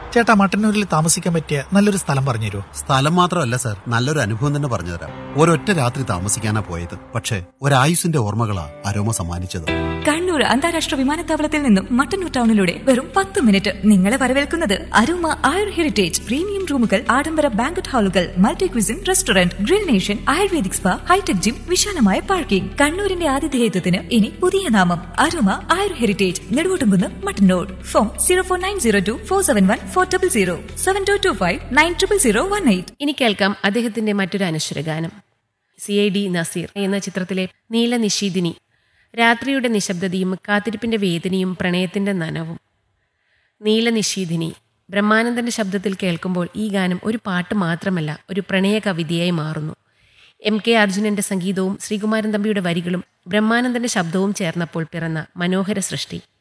ചേട്ടാ മട്ടന്നൂരിൽ താമസിക്കാൻ പറ്റിയ നല്ലൊരു സ്ഥലം പറഞ്ഞുതരുമോ സ്ഥലം മാത്രമല്ല സാർ നല്ലൊരു അനുഭവം തന്നെ പറഞ്ഞുതരാം ഒരൊറ്റ രാത്രി താമസിക്കാനാ പോയത് പക്ഷേ ഒരായുസിന്റെ ഓർമ്മകളാ അരോമ സമ്മാനിച്ചത് കണ്ണൂർ അന്താരാഷ്ട്ര വിമാനത്താവളത്തിൽ നിന്നും മട്ടന്നൂർ ടൗണിലൂടെ വെറും പത്ത് മിനിറ്റ് നിങ്ങളെ വരവേൽക്കുന്നത് അരോമ ആയുർ ഹെറിറ്റേജ് പ്രീമിയം റൂമുകൾ ആഡംബര ബാങ്കറ്റ് ഹാളുകൾ multi cuisine restaurant grill nation ayurvedic spa hi tech gym വിശാലമായ പാർക്കിംഗ് കണ്ണൂരിന്റെ ആതിഥേയത്വത്തിന് ഇനി പുതിയ നാമം aroma Ayur heritage Neduvottumkunnu Mattannur phone zero four nine zero two four seven one four double zero seven two two five nine triple zero one eight ഇനി കേൾക്കാം അദ്ദേഹത്തിന്റെ മറ്റൊരു അനശ്വര ഗാനം സി ഐ ഡി നസീർ എന്ന ചിത്രത്തിലെ നീലനിഷീദിനി രാത്രിയുടെ നിശബ്ദതയും കാത്തിരിപ്പിന്റെ വേദനയും പ്രണയത്തിന്റെ നനവും നീലനിഷീദിനി ബ്രഹ്മാനന്ദന്റെ ശബ്ദത്തിൽ കേൾക്കുമ്പോൾ ഈ ഗാനം ഒരു പാട്ട് മാത്രമല്ല ഒരു പ്രണയ കവിതയായി മാറുന്നു എം കെ അർജുനന്റെ സംഗീതവും ശ്രീകുമാരൻ തമ്പിയുടെ വരികളും ബ്രഹ്മാനന്ദന്റെ ശബ്ദവും ചേർന്നപ്പോൾ പിറന്ന മനോഹര സൃഷ്ടി